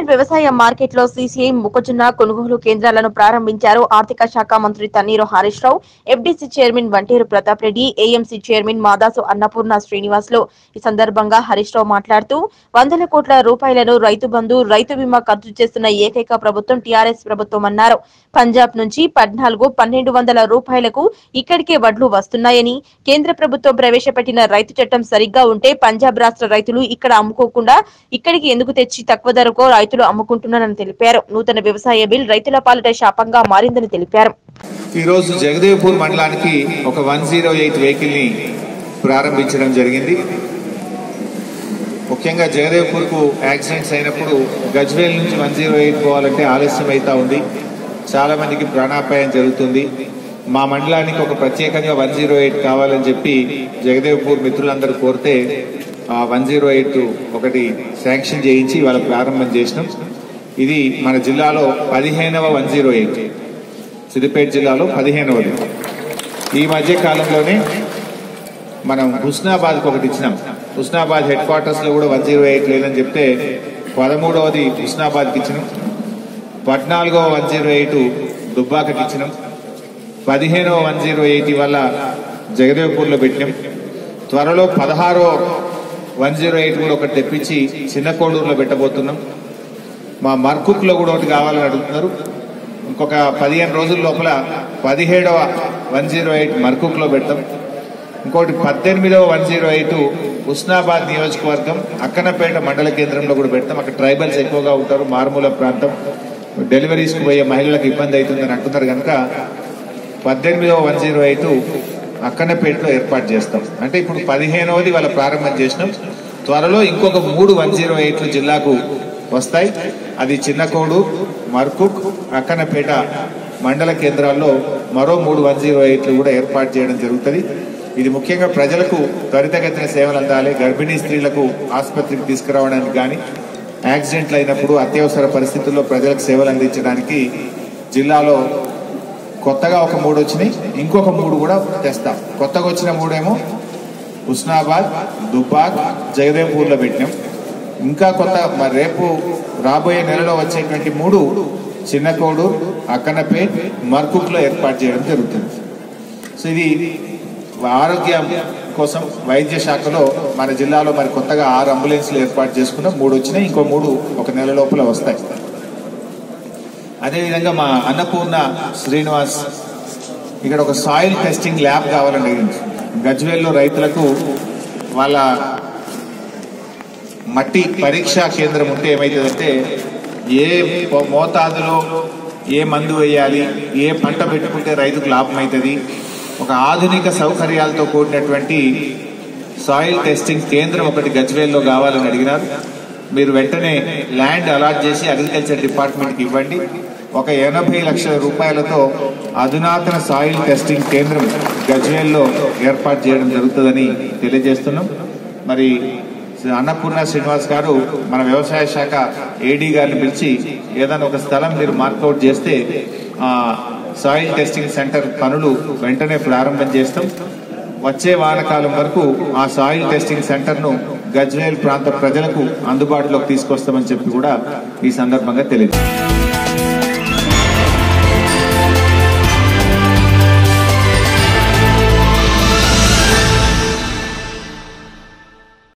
వ్యవసాయ మార్కెట్లో సీసీఐ మొక్కజొన్న కొనుగోలు కేంద్రాలను ప్రారంభించారు ఆర్థిక శాఖ మంత్రి Thanneeru Harish Rao FDC chairman Vanteru Pratap Reddy AMC chairman Madasu Annapurna Srinivasulu ఈ సందర్భంగా హరీష్ రావు మాట్లాడుతూ వందల కోట్ల రూపాయలను రైతు బంధు రైతు బీమా ఖర్చు చేస్తున్న ఏకైక ప్రభుత్వం టీఆర్ఎస్ ప్రభుత్వం అన్నారు పంజాబ్ నుంచి పద్నాలుగు పన్నెండు వందల రూపాయలకు ఇక్కడికే వడ్లు వస్తున్నాయని కేంద్ర ప్రభుత్వం ప్రవేశపెట్టిన రైతు చట్టం సరిగ్గా ఉంటే పంజాబ్ రాష్ట్ర రైతులు ఇక్కడ అమ్ముకోకుండా ఇక్కడికి ఎందుకు తెచ్చి తక్కువ ధరకు రైతులు అమ్ముకుంటున్నారని తెలిపారు నూతన వ్యవసాయ బిల్ రైతుల పాలిట శాపంగా మారిందని తెలిపారు ఈరోజు జగదేవ్పూర్ మండలానికి ఒక వన్ జీరో ఎయిట్ వెహికల్ని ప్రారంభించడం జరిగింది ముఖ్యంగా జగదేవ్పూర్కు యాక్సిడెంట్స్ అయినప్పుడు గజ్వేల్ నుంచి వన్ జీరో ఎయిట్ పోవాలంటే ఆలస్యం అవుతా ఉంది చాలా మందికి ప్రాణాపాయం జరుగుతుంది మా మండలానికి ఒక ప్రత్యేకంగా వన్ జీరో ఎయిట్ కావాలని చెప్పి జగదేవ్పూర్ మిత్రులందరూ కోరితే ఆ వన్ జీరో ఎయిట్ ఒకటి శాంక్షన్ చేయించి వాళ్ళ ప్రారంభం చేసినాం ఇది మన జిల్లాలో పదిహేనవ వన్ జీరో ఎయిట్ సిద్దిపేట జిల్లాలో పదిహేనవది ఈ మధ్య కాలంలోనే మనం హుస్నాబాద్కి ఒకటి ఇచ్చినాం హుస్నాబాద్ హెడ్ క్వార్టర్స్లో కూడా వన్ జీరో ఎయిట్ లేదని చెప్తే పదమూడవది హుస్నాబాద్కి ఇచ్చినాం పద్నాలుగవ వన్ జీరో ఎయిట్ దుబ్బాకకి ఇచ్చినాం పదిహేనవ వన్ జీరో ఎయిట్ వల్ల జగదేవ్పూర్లో పెట్టినాం త్వరలో పదహారో వన్ జీరో ఎయిట్ కూడా ఒకటి తెప్పించి చిన్న కోడూరులో పెట్టబోతున్నాం మా మర్కుక్లో కూడా ఒకటి కావాలని అడుగుతున్నారు ఇంకొక పదిహేను రోజుల లోపల పదిహేడవ వన్ జీరో ఎయిట్ మర్కుక్లో పెడతాం ఇంకోటి పద్దెనిమిదవ వన్ జీరో ఎయిట్ హుస్నాబాద్ నియోజకవర్గం అక్కనపేట మండల కేంద్రంలో కూడా పెడతాం అక్కడ ట్రైబల్స్ ఎక్కువగా ఉంటారు మారుమూల ప్రాంతం డెలివరీస్కి పోయే మహిళలకు ఇబ్బంది అవుతుందని అంటున్నారు కనుక పద్దెనిమిదవ వన్ జీరో ఎయిట్ అక్కనపేటలో ఏర్పాటు చేస్తాం అంటే ఇప్పుడు పదిహేనవది వాళ్ళ ప్రారంభం చేసినాం త్వరలో ఇంకొక మూడు వన్ జీరో ఎయిట్లు జిల్లాకు వస్తాయి అది చిన్నకోడు మర్కుక్ అక్కనపేట మండల కేంద్రాల్లో మరో మూడు వన్ జీరో ఎయిట్లు కూడా ఏర్పాటు చేయడం జరుగుతుంది ఇది ముఖ్యంగా ప్రజలకు త్వరితగతిన సేవలు అందాలి గర్భిణీ స్త్రీలకు ఆసుపత్రికి తీసుకురావడానికి కానీ యాక్సిడెంట్లు అయినప్పుడు అత్యవసర పరిస్థితుల్లో ప్రజలకు సేవలు అందించడానికి జిల్లాలో కొత్తగా ఒక మూడు వచ్చినాయి ఇంకొక మూడు కూడా తెస్తాం కొత్తగా వచ్చిన మూడేమో హుస్నాబాద్ దుబ్బాక్ జగదేవ్పూర్లో పెట్టినాం ఇంకా కొత్త మరి రేపు రాబోయే నెలలో వచ్చేటువంటి మూడు చిన్నకోడు అక్కనపేట్ మర్కుక్లో ఏర్పాటు చేయడం జరుగుతుంది సో ఇది ఆరోగ్యం కోసం వైద్య శాఖలో మన జిల్లాలో మరి కొత్తగా ఆరు అంబులెన్స్లు ఏర్పాటు చేసుకున్నాం మూడు వచ్చినాయి ఇంకో మూడు ఒక నెల లోపల వస్తాయి అదేవిధంగా మా అన్నపూర్ణ శ్రీనివాస్ ఇక్కడ ఒక సాయిల్ టెస్టింగ్ ల్యాబ్ కావాలని అడిగింది గజ్వేల్లో రైతులకు వాళ్ళ మట్టి పరీక్షా కేంద్రం ఉంటే ఏమవుతుందంటే ఏ పో- మోతాదులో ఏ మందు వేయాలి ఏ పంట పెట్టుకుంటే రైతుకు లాభం అవుతుంది ఒక ఆధునిక సౌకర్యాలతో కూడినటువంటి సాయిల్ టెస్టింగ్ కేంద్రం ఒకటి గజ్వేల్లో కావాలని అడిగినారు మీరు వెంటనే ల్యాండ్ అలాట్ చేసి అగ్రికల్చర్ డిపార్ట్మెంట్కి ఇవ్వండి ఒక ఎనభై లక్షల రూపాయలతో అధునాతన సాయిల్ టెస్టింగ్ కేంద్రం గజ్వేల్లో ఏర్పాటు చేయడం జరుగుతుందని తెలియజేస్తున్నాం మరి అన్నపూర్ణ శ్రీనివాస్ గారు మన వ్యవసాయ శాఖ ఏడీ గారిని పిలిచి ఏదైనా ఒక స్థలం మీరు మార్కౌట్ చేస్తే ఆ సాయిల్ టెస్టింగ్ సెంటర్ పనులు వెంటనే ప్రారంభం చేస్తాం వచ్చే వానకాలం వరకు ఆ సాయిల్ టెస్టింగ్ సెంటర్ను గజ్వేల్ ప్రాంత ప్రజలకు అందుబాటులోకి తీసుకొస్తామని చెప్పి కూడా ఈ సందర్భంగా తెలియదు